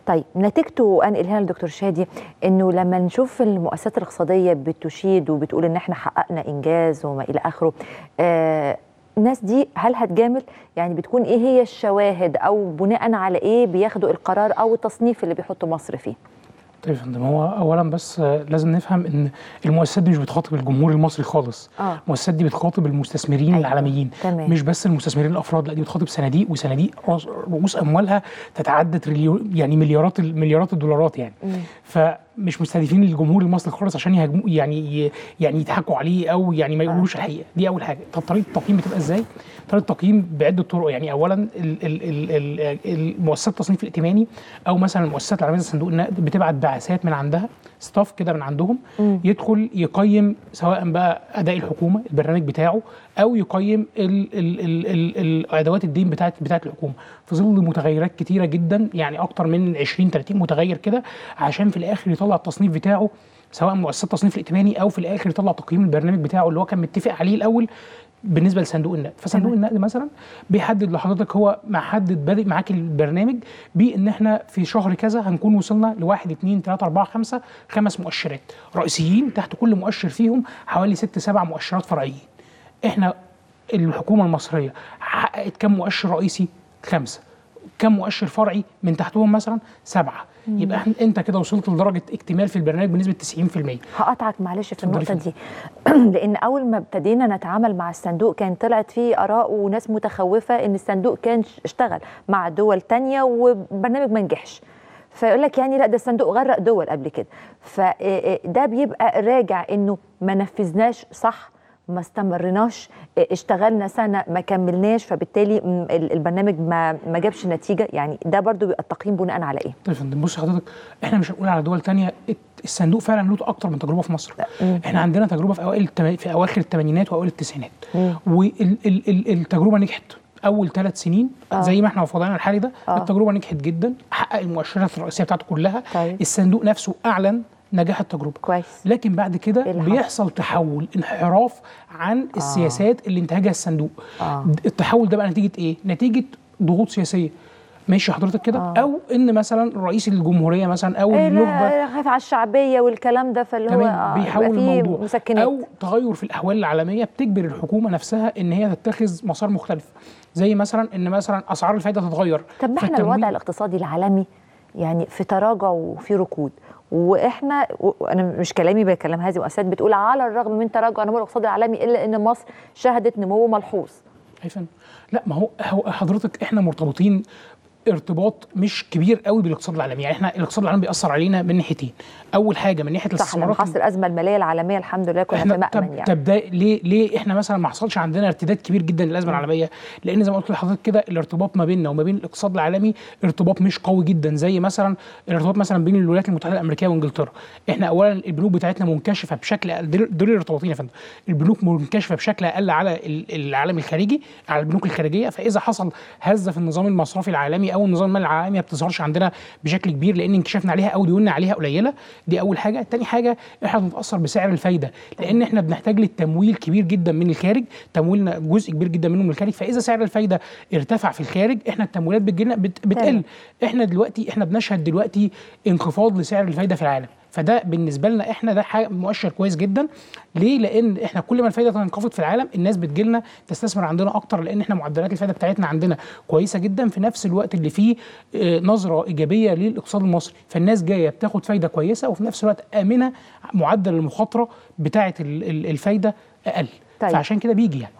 طيب نتيجته انقل هنا لدكتور شادي انه لما نشوف المؤسسات الاقتصاديه بتشيد وبتقول ان احنا حققنا انجاز وما الى اخره آه الناس دي هل هتجامل يعني بتكون ايه هي الشواهد او بناء على ايه بياخدوا القرار او التصنيف اللي بيحطوا مصر فيه طيب يا فندم هو اولا بس لازم نفهم ان المؤسسات دي مش بتخاطب الجمهور المصري خالص آه. المؤسسات دي بتخاطب المستثمرين أيوة. العالميين تمام. مش بس المستثمرين الافراد لا دي بتخاطب صناديق وصناديق رأس- رؤوس اموالها تتعدى تريليون يعني مليارات مليارات الدولارات يعني فمش مستهدفين الجمهور المصري خالص عشان يهاجموا يعني ي- يعني يضحكوا عليه او يعني ما يقولوش الحقيقه دي اول حاجه طب طريقه التقييم بتبقى ازاي طريقه التقييم بعده طرق يعني اولا ال- ال- ال- ال- المؤسسات التصنيف الائتماني او مثلا المؤسسات العالميه زي صندوق النقد بتبعت بعثات من عندها ستاف كده من عندهم يدخل يقيم سواء بقى اداء الحكومه البرنامج بتاعه او يقيم ال ال ال ال ال ادوات الدين بتاعت بتاعت الحكومه في ظل متغيرات كتيره جدا يعني اكتر من 20 30 متغير كده عشان في الاخر يطلع التصنيف بتاعه سواء مؤسسات التصنيف الائتماني او في الاخر يطلع تقييم البرنامج بتاعه اللي هو كان متفق عليه الاول بالنسبه لصندوق النقد فصندوق تمام. النقد مثلا بيحدد لحضرتك هو محدد بادئ معاك البرنامج بان احنا في شهر كذا هنكون وصلنا لواحد اثنين ثلاثة أربعة خمسة خمس مؤشرات رئيسيين تحت كل مؤشر فيهم حوالي ست سبع مؤشرات فرعيين احنا الحكومه المصريه حققت كم مؤشر رئيسي خمسه كم مؤشر فرعي من تحتهم مثلا سبعه يبقى احنا انت كده وصلت لدرجه اكتمال في البرنامج بنسبه 90% هقطعك معلش في اتفضلي النقطه دي لان اول ما ابتدينا نتعامل مع الصندوق كان طلعت فيه اراء وناس متخوفه ان الصندوق كان ش- اشتغل مع دول تانية وبرنامج ما نجحش فيقول لك يعني لا ده الصندوق غرق دول قبل كده فده بيبقى راجع انه ما نفذناش صح ما استمرناش اه، اشتغلنا سنه ما كملناش فبالتالي م، ال- البرنامج ما ما جابش نتيجه يعني ده برضو بيبقى التقييم بناء على ايه طيب يا فندم بص حضرتك احنا مش هنقول على دول تانية الت- الصندوق فعلا له اكتر من تجربه في مصر احنا عندنا تجربه في اوائل التم... في اواخر الثمانينات واوائل التسعينات والتجربه نجحت اول ثلاث سنين آه. زي ما احنا في وضعنا الحالي ده آه. التجربه نجحت جدا حقق المؤشرات الرئيسيه بتاعته كلها طيب. الصندوق نفسه اعلن نجاح التجربه كويس لكن بعد إيه كده اللي حصل؟ بيحصل تحول انحراف عن السياسات اللي انتهجها الصندوق آه. التحول ده بقى نتيجه ايه نتيجه ضغوط سياسيه ماشي حضرتك كده آه. او ان مثلا رئيس الجمهوريه مثلا او إيه النخبه لا خايف على الشعبيه والكلام ده فاللي هو تمام آه، بيحول يبقى فيه الموضوع مسكنات او تغير في الاحوال العالميه بتجبر الحكومه نفسها ان هي تتخذ مسار مختلف زي مثلا ان مثلا اسعار الفايده تتغير طب ما احنا فالتمويل- الوضع الاقتصادي العالمي يعني في تراجع وفي ركود واحنا وانا مش كلامي بكلام هذه المؤسسات بتقول على الرغم من تراجع النمو الاقتصادي العالمي الا ان مصر شهدت نمو ملحوظ أي فندم لا ما هو هو حضرتك احنا مرتبطين ارتباط مش كبير قوي بالاقتصاد العالمي يعني احنا الاقتصاد العالمي بيأثر علينا من ناحيتين اول حاجه من ناحيه صح لما الاستثمارات حصل الازمه الماليه العالميه الحمد لله كنا في احنا مأمن طب يعني طب ده ليه ليه احنا مثلا ما حصلش عندنا ارتداد كبير جدا للازمه العالميه لان زي ما قلت لحضرتك كده الارتباط ما بيننا وما بين الاقتصاد العالمي ارتباط مش قوي جدا زي مثلا الارتباط مثلا بين الولايات المتحده الامريكيه وانجلترا احنا اولا البنوك بتاعتنا منكشفه بشكل اقل دول دول الارتباطين يا فندم البنوك منكشفه بشكل اقل على ال- العالم الخارجي على البنوك الخارجيه فاذا حصل هزه في النظام المصرفي العالمي او النظام المالي العالمي ما بتظهرش عندنا بشكل كبير لان انكشافنا عليها او ديوننا عليها قليله دي اول حاجه تاني حاجه احنا بنتاثر بسعر الفايده لان احنا بنحتاج للتمويل كبير جدا من الخارج تمويلنا جزء كبير جدا منه من الخارج فاذا سعر الفايده ارتفع في الخارج احنا التمويلات بتجيلنا بت بتقل تمام. احنا دلوقتي احنا بنشهد دلوقتي انخفاض لسعر الفايده في العالم فده بالنسبه لنا احنا ده حاجة مؤشر كويس جدا ليه لان احنا كل ما الفايده تنخفض في العالم الناس بتجيلنا تستثمر عندنا اكتر لان احنا معدلات الفايده بتاعتنا عندنا كويسه جدا في نفس الوقت اللي فيه آه، نظره ايجابيه للاقتصاد المصري فالناس جايه بتاخد فايده كويسه وفي نفس الوقت امنه معدل المخاطره بتاعه ال- ال- الفايده اقل طيب. فعشان كده بيجي يعني